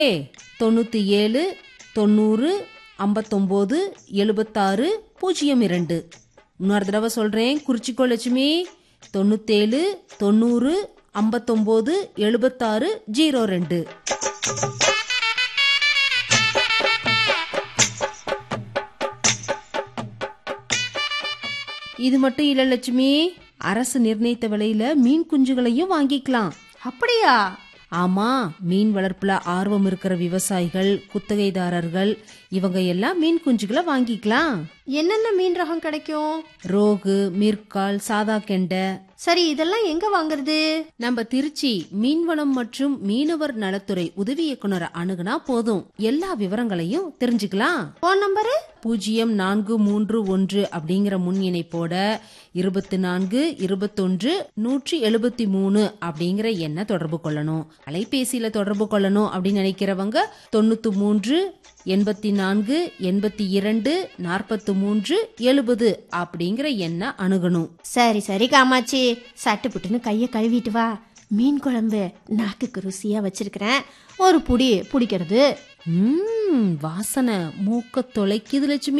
ஏ தொண்ணூற்றி ஏழு தொண்ணூறு ஐம்பத்தொம்போது எழுபத்தாறு பூஜ்ஜியம் இரண்டு இன்னொரு தடவை சொல்கிறேன் குறிச்சிக்கோ லட்சுமி தொண்ணூத்தேழு தொண்ணூறு ஐம்பத்தொம்போது எழுபத்தாறு ஜீரோ ரெண்டு இது மட்டும் இல்ல லட்சுமி அரசு நிர்ணயித்த விலையில மீன் குஞ்சுகளையும் வாங்கிக்கலாம் அப்படியா ஆமா மீன் வளர்ப்புல ஆர்வம் இருக்கிற விவசாயிகள் குத்தகைதாரர்கள் இவங்க எல்லாம் மீன் குஞ்சுகளை வாங்கிக்கலாம் என்னென்ன மீன் ரகம் கிடைக்கும் ரோகு மிர்கால் சாதா கெண்டை சரி இதெல்லாம் எங்க வாங்குறது நம்ம திருச்சி மீன்வளம் மற்றும் மீனவர் நலத்துறை உதவி இயக்குனரை அணுகுனா போதும் எல்லா விவரங்களையும் தெரிஞ்சுக்கலாம் போன் நம்பரு பூஜ்ஜியம் நான்கு மூன்று ஒன்று அப்படிங்கிற முன் இணைப்போட இருபத்தி நான்கு இருபத்தொன்று நூற்றி எழுபத்தி மூணு அப்படிங்கிற எண்ணை தொடர்பு கொள்ளணும் அலைபேசியில தொடர்பு கொள்ளணும் அப்படின்னு நினைக்கிறவங்க தொண்ணூத்தி மூன்று எண்பத்தி நான்கு எண்பத்தி இரண்டு நாற்பத்தி மூன்று எழுபது அப்படிங்கிற எண்ணை அணுகணும் சரி சரி காமாச்சி சட்டு புட்டுன்னு கைய கழுவிட்டு வா மீன் குழம்பு நாக்குக்கு ருசியா வச்சிருக்கிறேன் ஒரு புடி பிடிக்கிறது ம் வாசனை மூக்க தொலைக்குது லட்சுமி